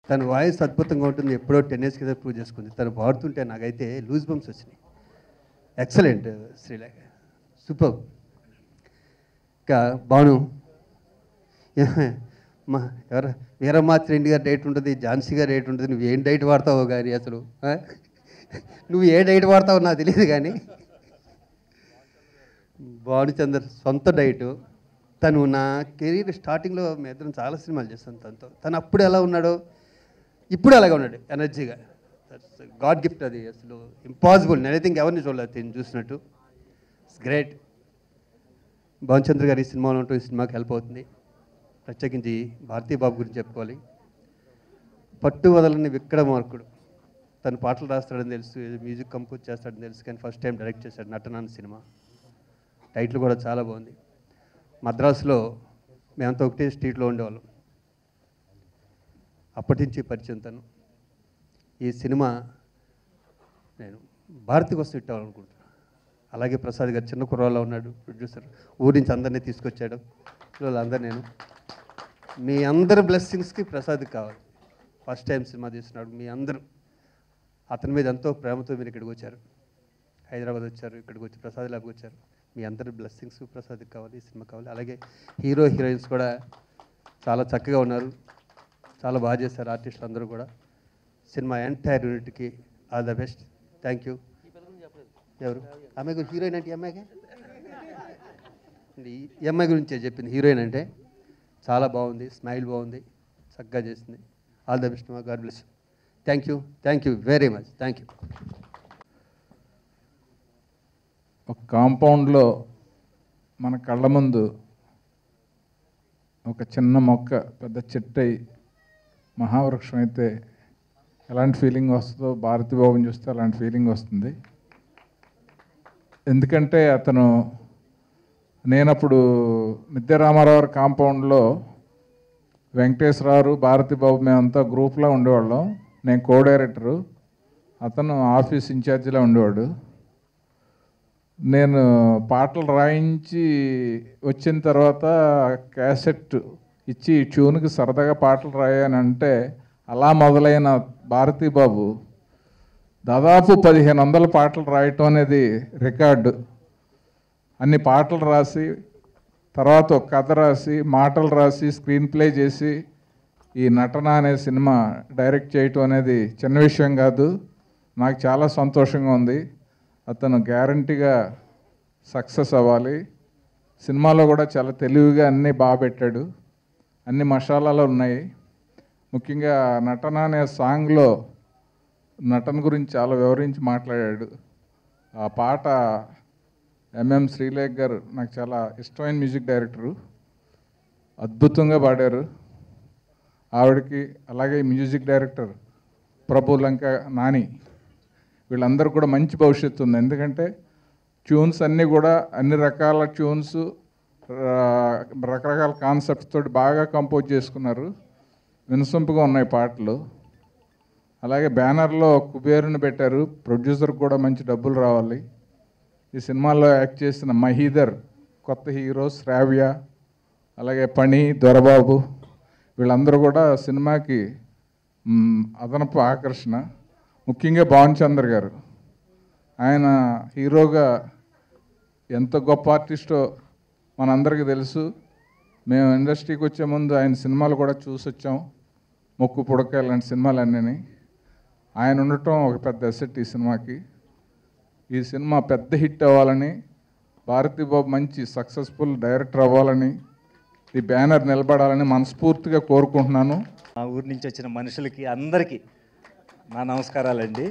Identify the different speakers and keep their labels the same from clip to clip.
Speaker 1: తన వాయిస్ అద్భుతంగా ఉంటుంది ఎప్పుడో టెన్ ఇయర్స్ కింద ప్రూవ్ చేసుకుంది తను పాడుతుంటే నాకైతే లూజ్ బంప్స్ వచ్చినాయి ఎక్సలెంట్ శ్రీలేఖ సూపర్ ఇంకా బాను మా ఎవరు వీరమాత్రి ఇండి గారి డైట్ ఉంటుంది ఝాన్సీ గారి డైట్ ఉంటుంది నువ్వు ఏం డైట్ వాడతావో కానీ అసలు ఆ? నువ్వు ఏ డైట్ వాడతావో నాకు తెలియదు కానీ భానుచందర్ సొంత డైట్ తను నా కెరీర్ స్టార్టింగ్లో మీ ఇద్దరం చాలా సినిమాలు చేస్తాను తనతో తను అప్పుడు ఎలా ఉన్నాడో ఇప్పుడు అలాగే ఉన్నాడు ఎనర్జీగా గాడ్ గిఫ్ట్ అది అసలు ఇంపాసిబుల్ నేనైతే ఇంకెవరిని చూడలేదు తిని చూసినట్టు ఇట్స్ గ్రేట్ భానుచంద్ర గారి ఈ సినిమాలో ఉంటూ ఈ సినిమాకి హెల్ప్ అవుతుంది ప్రత్యేకించి భారతీ బాబు గురించి చెప్పుకోవాలి పట్టు వదలని విక్రమార్కుడు తను పాటలు రాస్తాడని తెలుసు మ్యూజిక్ కంపోజ్ చేస్తాడని తెలుసు కానీ ఫస్ట్ టైం డైరెక్ట్ చేశాడు నటనాన్ సినిమా టైటిల్ కూడా చాలా బాగుంది మద్రాసులో మేమంతా ఒకటే స్ట్రీట్లో ఉండేవాళ్ళం అప్పటి నుంచి పరిచయం తను ఈ సినిమా నేను భారతి కోసం ఇట్టాలనుకుంటున్నాను అలాగే ప్రసాద్ గారు చిన్న కుర్రాల్లో ఉన్నాడు ప్రొడ్యూసర్ ఊరి నుంచి అందరినీ తీసుకొచ్చాడు వాళ్ళందరూ నేను మీ అందరి బ్లెస్సింగ్స్కి ప్రసాద్కి కావాలి ఫస్ట్ టైం సినిమా తీస్తున్నాడు మీ అందరూ అతని మీద ఎంతో ప్రేమతో మీరు ఇక్కడికి వచ్చారు హైదరాబాద్ వచ్చారు ఇక్కడికి వచ్చి ప్రసాద్ ల్యాబ్కి వచ్చారు మీ అందరి బ్లెస్సింగ్స్ ప్రసాద్కి కావాలి ఈ సినిమా కావాలి అలాగే హీరో హీరోయిన్స్ కూడా చాలా చక్కగా ఉన్నారు చాలా బాగా చేశారు ఆర్టిస్టులు అందరూ కూడా సినిమా ఎంటైర్ యూనిట్కి all the best thank you ఎవరు అమ్మాయి గురించి హీరోయిన్ అంటే ఈ అమ్మాయికే ఈ ఈ అమ్మాయి గురించే చెప్పింది హీరోయిన్ అంటే చాలా బాగుంది స్మైల్ బాగుంది చక్కగా చేసింది ఆల్ ద బెస్ట్ మా God bless thank you thank you very much thank you
Speaker 2: ఒక కాంపౌండ్లో మన కళ్ళ ముందు ఒక చిన్న మొక్క పెద్ద చెట్టు అయి మహావృక్షం అయితే ఎలాంటి ఫీలింగ్ వస్తుందో భారతి బాబుని చూస్తే అలాంటి ఫీలింగ్ వస్తుంది ఎందుకంటే అతను నేనప్పుడు మిద్దె రామారావు కాంపౌండ్లో వెంకటేశ్వరరావు భారతి బాబు మేమంతా గ్రూప్లో ఉండేవాళ్ళం నేను కో డైరెక్టరు అతను ఆఫీస్ ఇన్ఛార్జిలో ఉండేవాడు నేను పాటలు రాయించి వచ్చిన తర్వాత క్యాసెట్ ఇచ్చి ఈ ట్యూన్కి సరదాగా పాటలు రాయానంటే అలా మొదలైన భారతీ బాబు దాదాపు పదిహేను వందల పాటలు రాయటం అనేది రికార్డు అన్ని పాటలు రాసి తర్వాత ఒక కథ రాసి మాటలు రాసి స్క్రీన్ ప్లే చేసి ఈ నటన అనే సినిమా డైరెక్ట్ చేయటం అనేది చిన్న విషయం కాదు నాకు చాలా సంతోషంగా ఉంది అతను గ్యారంటీగా సక్సెస్ అవ్వాలి సినిమాలో కూడా చాలా తెలివిగా అన్నీ బాగా పెట్టాడు అన్ని మసాలాలు ఉన్నాయి ముఖ్యంగా నటన అనే సాంగ్లో నటన గురించి చాలా వివరించి మాట్లాడాడు ఆ పాట ఎంఎం శ్రీలేఖ్ గారు నాకు చాలా ఇష్టమైన మ్యూజిక్ డైరెక్టరు అద్భుతంగా పాడారు ఆవిడకి అలాగే మ్యూజిక్ డైరెక్టర్ ప్రభు లంక నాని వీళ్ళందరూ కూడా మంచి భవిష్యత్తు ఉంది ఎందుకంటే ట్యూన్స్ అన్నీ కూడా అన్ని రకాల ట్యూన్స్ రకరకాల కాన్సెప్ట్స్ తోటి బాగా కంపోజ్ చేసుకున్నారు వినసొంపుగా ఉన్నాయి పాటలు అలాగే బ్యానర్లో కుబేరుని పెట్టారు ప్రొడ్యూసర్ కూడా మంచి డబ్బులు రావాలి ఈ సినిమాలో యాక్ట్ చేసిన మహీదర్ కొత్త హీరో శ్రావ్య అలాగే పణి దొరబాబు వీళ్ళందరూ కూడా సినిమాకి మ్, అదనపు ఆకర్షణ ముఖ్యంగా భావన్ చంద్ర గారు ఆయన హీరోగా ఎంత గొప్ప ఆర్టిస్టో మనందరికీ తెలుసు మేము ఇండస్ట్రీకి వచ్చే ముందు ఆయన సినిమాలు కూడా చూసి వచ్చాం మొక్కు పుడక ఇలాంటి సినిమాలన్నీ ఆయన ఉండటం ఒక పెద్ద అసెట్ ఈ సినిమాకి ఈ సినిమా పెద్ద హిట్ అవ్వాలని భారతీ బాబు మంచి సక్సెస్ఫుల్ డైరెక్టర్ అవ్వాలని ఈ బ్యానర్ నిలబడాలని మనస్ఫూర్తిగా కోరుకుంటున్నాను
Speaker 3: మా ఊరి నుంచి వచ్చిన మనుషులకి అందరికీ నా నమస్కారాలండి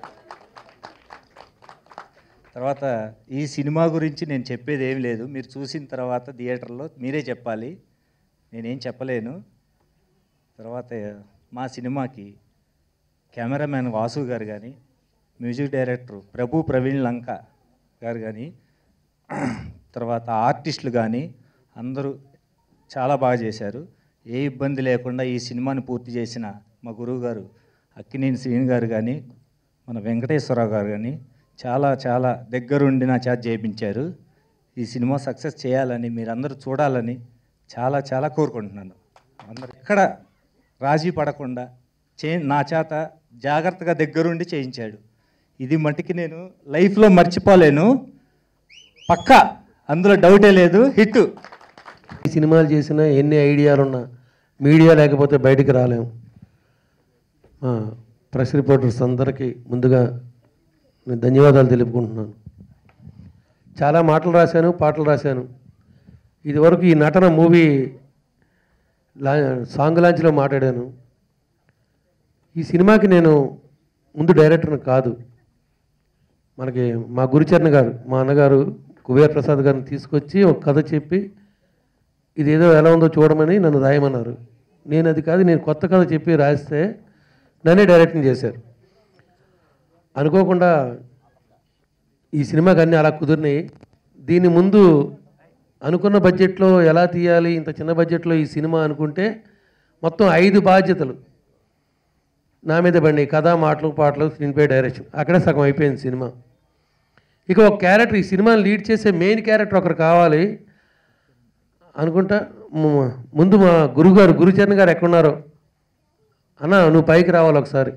Speaker 3: తర్వాత ఈ సినిమా గురించి నేను చెప్పేది ఏం లేదు మీరు చూసిన తర్వాత థియేటర్లో మీరే చెప్పాలి నేనేం చెప్పలేను తర్వాత మా సినిమాకి కెమెరామ్యాన్ వాసు గారు కానీ మ్యూజిక్ డైరెక్టర్ ప్రభు ప్రవీణ్ లంక గారు కానీ తర్వాత ఆర్టిస్టులు కానీ అందరూ చాలా బాగా చేశారు ఏ ఇబ్బంది లేకుండా ఈ సినిమాని పూర్తి చేసిన మా గురువు గారు అక్కినేని శ్రీని గారు కానీ మన వెంకటేశ్వరరావు గారు కానీ చాలా చాలా దగ్గరుండి నా చేత చేయించారు ఈ సినిమా సక్సెస్ చేయాలని మీరందరూ చూడాలని చాలా చాలా కోరుకుంటున్నాను అందరు ఎక్కడ రాజీ పడకుండా చే నా చేత జాగ్రత్తగా దగ్గరుండి చేయించాడు ఇది మట్టుకి నేను లైఫ్లో మర్చిపోలేను పక్కా అందులో డౌటే లేదు హిట్
Speaker 4: ఈ సినిమాలు చేసిన ఎన్ని ఐడియాలు ఉన్నా మీడియా లేకపోతే బయటికి రాలేము మా ప్రెస్ రిపోర్టర్స్ అందరికీ ముందుగా నేను ధన్యవాదాలు తెలుపుకుంటున్నాను చాలా మాటలు రాశాను పాటలు రాశాను ఇదివరకు ఈ నటన మూవీ లా సాంగ్ లాంచ్లో మాట్లాడాను ఈ సినిమాకి నేను ముందు డైరెక్టర్ని కాదు మనకి మా గురుచరణ్ గారు మా అన్నగారు కుబేర్ ప్రసాద్ గారిని తీసుకొచ్చి ఒక కథ చెప్పి ఇది ఏదో ఎలా ఉందో చూడమని నన్ను రాయమన్నారు నేను అది కాదు నేను కొత్త కథ చెప్పి రాస్తే నన్నే డైరెక్టింగ్ చేశారు అనుకోకుండా ఈ సినిమాకి అన్నీ అలా కుదిరినాయి దీని ముందు అనుకున్న బడ్జెట్లో ఎలా తీయాలి ఇంత చిన్న బడ్జెట్లో ఈ సినిమా అనుకుంటే మొత్తం ఐదు బాధ్యతలు నా మీద పడినాయి కథ మాటలు పాటలు స్క్రీన్ పే డైరెక్షన్ అక్కడే సగం అయిపోయింది సినిమా ఇక ఒక క్యారెక్టర్ ఈ సినిమాని లీడ్ చేసే మెయిన్ క్యారెక్టర్ ఒకరు కావాలి అనుకుంటా ము- ముందు మా గురుగారు గురుచరణ్ గారు ఎక్కడున్నారో అన్న నువ్వు పైకి రావాలి ఒకసారి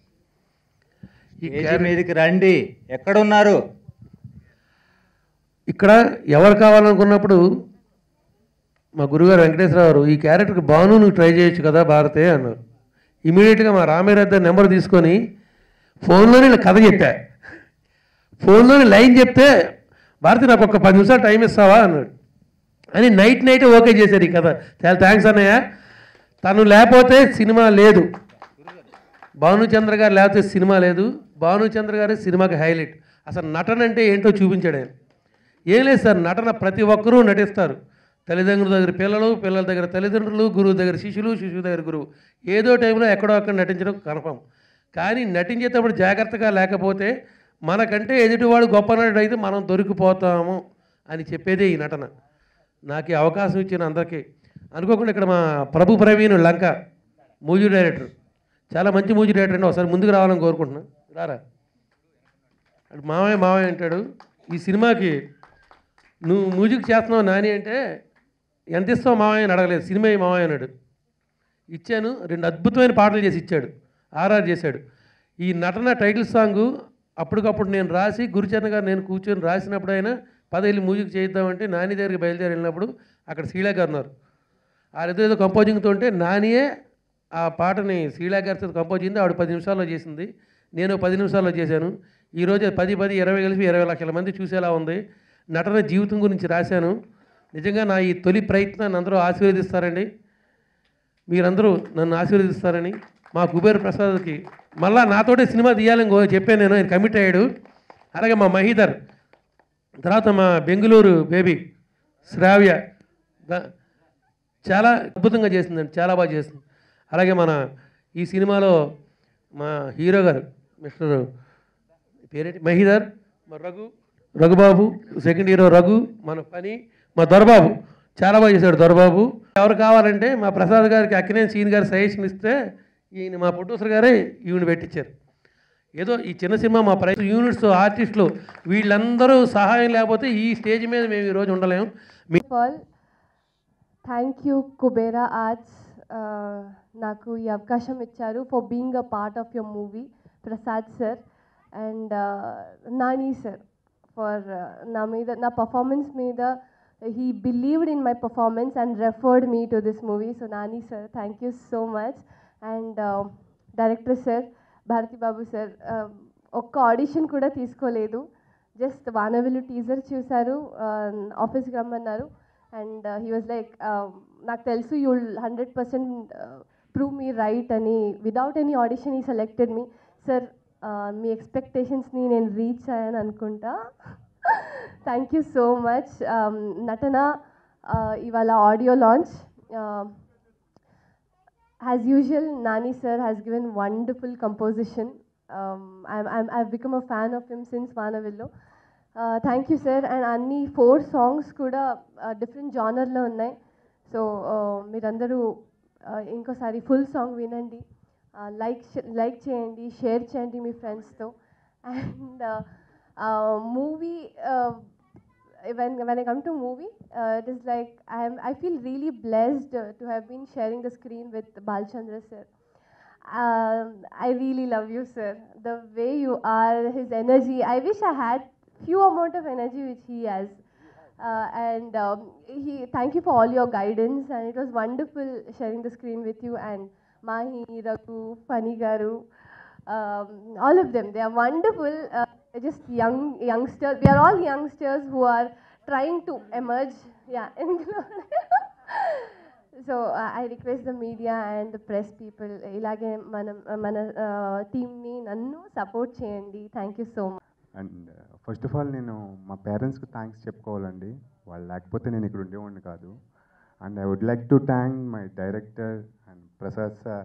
Speaker 4: ఈ
Speaker 3: ఏజీ మీదకి రండి ఎక్కడున్నారు
Speaker 4: ఇక్కడ ఎవరు కావాలనుకున్నప్పుడు మా గురుగారు వెంకటేశ్వరరావు గారు ఈ క్యారెక్టర్కి బాను నువ్వు ట్రై చేయొచ్చు కదా భారతే అన్నారు ఇమీడియట్గా మా రామేరద్ద నెంబర్ తీసుకొని ఫోన్లోనే ఇలా కథ చెప్పా ఫోన్లోనే లైన్ చెప్తే భారతి నాకు ఒక పది నిమిషాలు టైం ఇస్తావా అన్నాడు అని నైట్ నైట్ ఓకే చేశారు ఈ కథ చాలా థ్యాంక్స్ అన్నయ్య తను లేకపోతే సినిమా లేదు భానుచంద్ర గారు లేకపోతే సినిమా లేదు భానుచంద్ర గారే సినిమాకి హైలైట్ అసలు నటన అంటే ఏంటో చూపించాడు ఆయన ఏం లేదు సార్ నటన ప్రతి ఒక్కరూ నటిస్తారు తల్లిదండ్రుల దగ్గర పిల్లలు పిల్లల దగ్గర తల్లిదండ్రులు గురువు దగ్గర శిష్యులు శిశువు దగ్గర గురువు ఏదో టైంలో ఎక్కడో అక్కడ నటించడం కన్ఫర్మ్ కానీ నటించేటప్పుడు జాగ్రత్తగా లేకపోతే మనకంటే ఎదుటివాడు గొప్ప నటుడు అయితే మనం దొరికిపోతాము అని చెప్పేదే ఈ నటన నాకు ఈ అవకాశం ఇచ్చిన అందరికీ అనుకోకుండా ఇక్కడ మా ప్రభు ప్రవీణ్ లంక మూవీ డైరెక్టర్ చాలా మంచి మూవీ డైరెక్టర్ అండి ఒకసారి ముందుకు రావాలని కోరుకుంటున్నాను రారా అటు మామయ్య మామయ్య అంటాడు ఈ సినిమాకి నువ్వు మ్యూజిక్ చేస్తున్నావు నాని అంటే ఎంత ఇస్తావు మామయ్య అని అడగలేదు సినిమా ఈ మామయ్య అన్నాడు ఇచ్చాను రెండు అద్భుతమైన పాటలు చేసి ఇచ్చాడు ఆర్ఆర్ చేశాడు ఈ నటన టైటిల్ సాంగ్ అప్పటికప్పుడు నేను రాసి గురుచరణ్ గారు నేను కూర్చొని రాసినప్పుడు అయినా పదేళ్ళు మ్యూజిక్ చేద్దామంటే నాని దగ్గరికి బయలుదేరి వెళ్ళినప్పుడు అక్కడ శ్రీలా గారు ఉన్నారు వాళ్ళిద్దరు ఏదో కంపోజింగ్తో ఉంటే నానియే ఆ పాటని శ్రీలా గారితో కంపోజ్ చేసింది ఆవిడ పది నిమిషాల్లో చేసింది నేను పది నిమిషాల్లో చేశాను ఈరోజు పది పది ఇరవై కలిపి ఇరవై లక్షల మంది చూసేలా ఉంది నటన జీవితం గురించి రాశాను నిజంగా నా ఈ తొలి ప్రయత్నాన్ని అందరూ ఆశీర్వదిస్తారండి మీరందరూ నన్ను ఆశీర్వదిస్తారని మా కుబేర్ ప్రసాద్కి మళ్ళా నాతోటే సినిమా తీయాలని గో- చెప్పాను నేను ఆయన కమిట్ అయ్యాడు అలాగే మా మహీధర్ తర్వాత మా బెంగళూరు బేబీ శ్రావ్య ద- చాలా అద్భుతంగా చేసిందండి చాలా బాగా చేసింది అలాగే మన ఈ సినిమాలో మా హీరో గారు మిస్టర్ పేరేంటి మహీధర్ మా రఘు రఘుబాబు సెకండ్ హీరో రఘు మన పని మా దొరబాబు చాలా బాగా చేశాడు దొరబాబు ఎవరు కావాలంటే మా ప్రసాద్ గారికి అక్కినే సీన్ గారు సజెషన్ ఇస్తే ఈయన మా ప్రొడ్యూసర్ గారే ఈయన పెట్టించారు ఏదో ఈ చిన్న సినిమా మా ప్రై యూనిట్స్ ఆర్టిస్టులు వీళ్ళందరూ సహాయం లేకపోతే ఈ స్టేజ్ మీద మేము ఈరోజు ఉండలేము మీ
Speaker 5: of all thank you Kubera arts నాకు ఈ అవకాశం ఇచ్చారు for being a part of your movie Prasad sir and Nani sir for నా మీద నా పర్ఫార్మెన్స్ మీద he believed in my performance and referred me to this movie so Nani sir thank you so much and director sir Bharathi Babu sir ఒక్క audition కూడా తీసుకోలేదు just వానవిల్లు teaser చూశారు ఆఫీస్కి రమ్మన్నారు అండ్ హీ వాజ్ లైక్ నాకు తెలుసు you hundred percent prove me right అని without any audition ఈ సెలెక్టెడ్ మీ సార్ మీ ఎక్స్పెక్టేషన్స్ని నేను రీచ్ అయ్యాను అనుకుంటా థ్యాంక్ యూ సో మచ్ నటన uh, ఇవాళ audio launch as usual, Nani sir has given wonderful composition. Um, I'm, I'm, I've become a fan of him since Vanavillo. Uh, thank you, sir. And అన్ని four songs కూడా different జానర్లో ఉన్నాయి so మీరందరూ uh, ఇంకోసారి full song వినండి like like చేయండి share చేయండి మీ ఫ్రెండ్స్తో and movie when when I come to movie, uh, it is like I am I feel really blessed uh, to have been sharing the screen with Balchandra sir. Um, I really love you, sir. The way you are, his energy. I wish I had few amount of energy which he has. Uh, and um, he, thank you for all your guidance. And it was wonderful sharing the screen with you and Mahi, Raghu, Fani Garu, um, all of them. They are wonderful. Uh, just young youngsters. We are all youngsters who are trying to emerge. Yeah. So I request the media and the press people ఇలాగే మనం మన టీమ్ని నన్ను support చేయండి thank you so much
Speaker 6: and first of all నేను మా పేరెంట్స్కి thanks చెప్పుకోవాలండి వాళ్ళు లేకపోతే నేను ఇక్కడ ఉండేవాడిని కాదు and I would like to thank my director and Prasad sir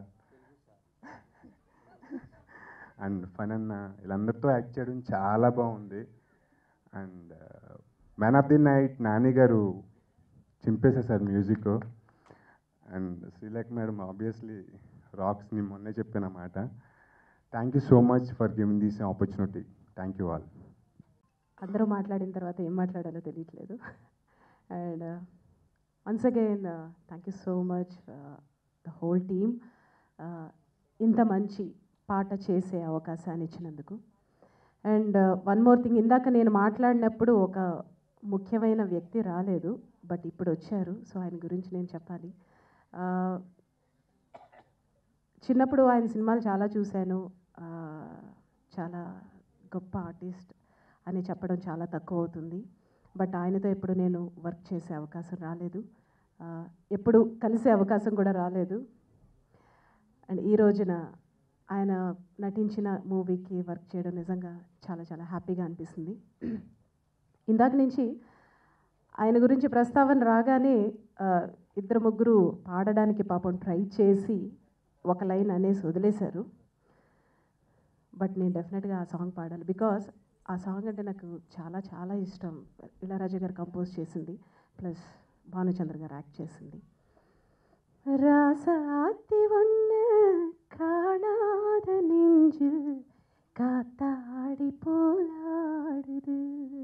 Speaker 6: and fun అన్న వీళ్ళందరితో యాక్ట్ చేయడం చాలా బాగుంది and man of the night Nani garu చింపేసేసారు music and Sreelekha madam obviously రాక్స్ని మొన్నే చెప్పిన మాట thank you so much for giving this opportunity thank you all
Speaker 7: అందరూ మాట్లాడిన తర్వాత ఏం మాట్లాడాలో తెలియట్లేదు and once again thank you so much the whole team ఇంత మంచి పాట చేసే అవకాశాన్ని ఇచ్చినందుకు అండ్ వన్ మోర్ థింగ్ ఇందాక నేను మాట్లాడినప్పుడు ఒక ముఖ్యమైన వ్యక్తి రాలేదు బట్ ఇప్పుడు వచ్చారు సో ఆయన గురించి నేను చెప్పాలి Uh, చిన్నప్పుడు ఆయన సినిమాలు చాలా చూశాను Uh, చాలా గొప్ప ఆర్టిస్ట్ అని చెప్పడం చాలా తక్కువ అవుతుంది బట్ ఆయనతో ఎప్పుడు నేను వర్క్ చేసే అవకాశం రాలేదు Uh, ఎప్పుడు కలిసే అవకాశం కూడా రాలేదు అండ్ ఈ రోజున ఆయన నటించిన మూవీకి వర్క్ చేయడం నిజంగా చాలా చాలా హ్యాపీగా అనిపిస్తుంది ఇందాక నుంచి ఆయన గురించి ప్రస్తావన రాగానే ఆ, ఇద్దరు ముగ్గురు పాడడానికి పాపం ట్రై చేసి ఒక లైన్ అనేసి వదిలేశారు బట్ నేను డెఫినెట్గా ఆ సాంగ్ పాడాలి బికాస్ ఆ సాంగ్ అంటే నాకు చాలా చాలా ఇష్టం ఇళరాజా గారు కంపోజ్ చేసింది ప్లస్ భానుచంద్ర గారు యాక్ట్ చేసింది ராசாத்தி ஒன்று காணாத நெஞ்சில் காத்தாடி போலாடுது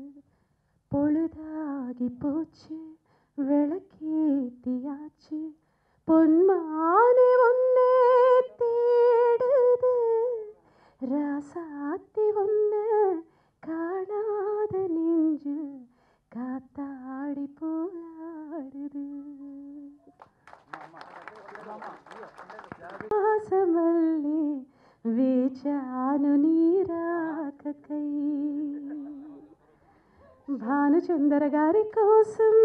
Speaker 7: பொழுதாகி போச்சு விளக்கேத்தியாச்சு பொன்மானே ஒன்னே தேடுது ராசாத்தி ஒன்று காணாத நெஞ்சில் காத்தாடி போலாடுது వాసమల్లి వేచాను నీరాకకై భానుచందర గారి కోసం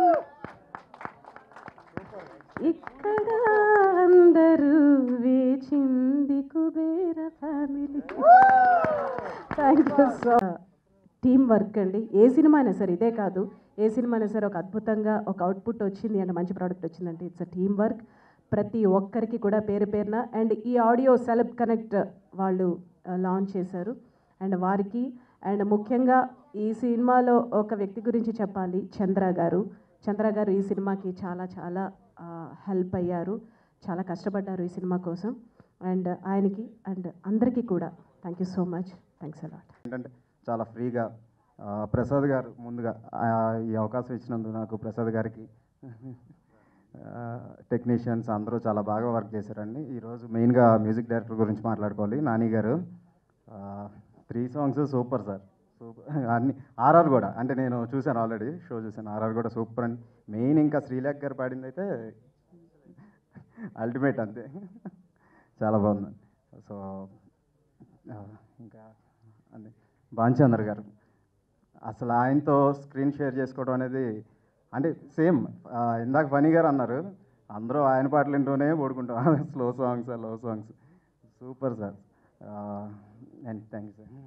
Speaker 7: ఇక్కడ అందరూ వేచింది Kubera family thank you so team work అండి ఏ సినిమా అయినా సరే ఇదే కాదు ఏ సినిమా అయినా సరే ఒక అద్భుతంగా ఒక అవుట్పుట్ వచ్చింది అంటే మంచి ప్రోడక్ట్ వచ్చిందంటే ఇట్స్ అ టీం వర్క్ ప్రతి ఒక్కరికి కూడా పేరు పేరున అండ్ ఈ ఆడియో సెలబ్ కనెక్ట్ వాళ్ళు లాంచ్ చేశారు అండ్ వారికి అండ్ ముఖ్యంగా ఈ సినిమాలో ఒక వ్యక్తి గురించి చెప్పాలి చంద్ర గారు చంద్ర గారు ఈ సినిమాకి చాలా చాలా హెల్ప్ అయ్యారు చాలా కష్టపడ్డారు ఈ సినిమా కోసం అండ్ ఆయనకి అండ్ అందరికీ కూడా thank you so much thanks a lot
Speaker 6: ఏంటంటే చాలా ఫ్రీగా ఆ, ప్రసాద్ గారు ముందుగా ఆ, ఈ అవకాశం ఇచ్చినందుకు నాకు ప్రసాద్ గారికి టెక్నీషియన్స్ అందరూ చాలా బాగా వర్క్ చేశారండి ఈరోజు మెయిన్గా మ్యూజిక్ డైరెక్టర్ గురించి మాట్లాడుకోవాలి నాని గారు three songs super sir super అన్ని ఆర్ఆర్ కూడా అంటే నేను చూశాను ఆల్రెడీ షో చూశాను ఆర్ఆర్ కూడా సూపర్ అండి మెయిన్ ఇంకా శ్రీలేఖ గారు పాడింది అయితే అల్టిమేట్ అంతే చాలా బాగుంది సో ఆ, ఇంకా అదే బాంచందర్ గారు అసలు ఆయనతో స్క్రీన్ షేర్ చేసుకోవడం అనేది అంటే సేమ్ ఇందాక ఫనీ గారు అన్నారు అందరూ ఆయన పాటలు వింటూనే పడుకుంటాం slow songs love songs super sir and thank you sir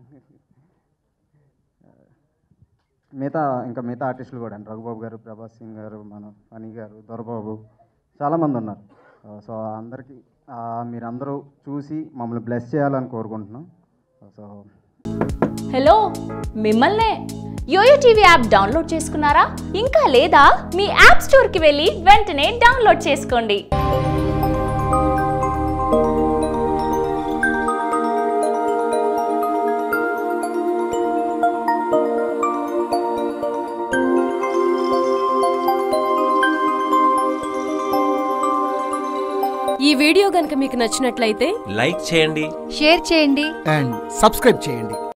Speaker 6: మిగతా ఇంకా మిగతా ఆర్టిస్టులు కూడా అండి రఘుబాబు గారు ప్రభాస్ సింగ్ గారు మన ఫనీ గారు దొరబాబు చాలామంది ఉన్నారు సో అందరికీ ఆ, మీరందరూ చూసి మమ్మల్ని బ్లెస్ చేయాలని కోరుకుంటున్నాం సో
Speaker 8: హలో మిమ్మల్నే యోయో టీవీ యాప్ డౌన్లోడ్ చేసుకున్నారా ఇంకా లేదా మీ యాప్ స్టోర్కి వెళ్ళి వెంటనే డౌన్లోడ్ చేసుకోండి
Speaker 9: ఈ వీడియో గనుక మీకు నచ్చినట్లయితే
Speaker 10: లైక్ చేయండి
Speaker 11: షేర్ చేయండి
Speaker 12: అండ్ సబ్స్క్రైబ్ చేయండి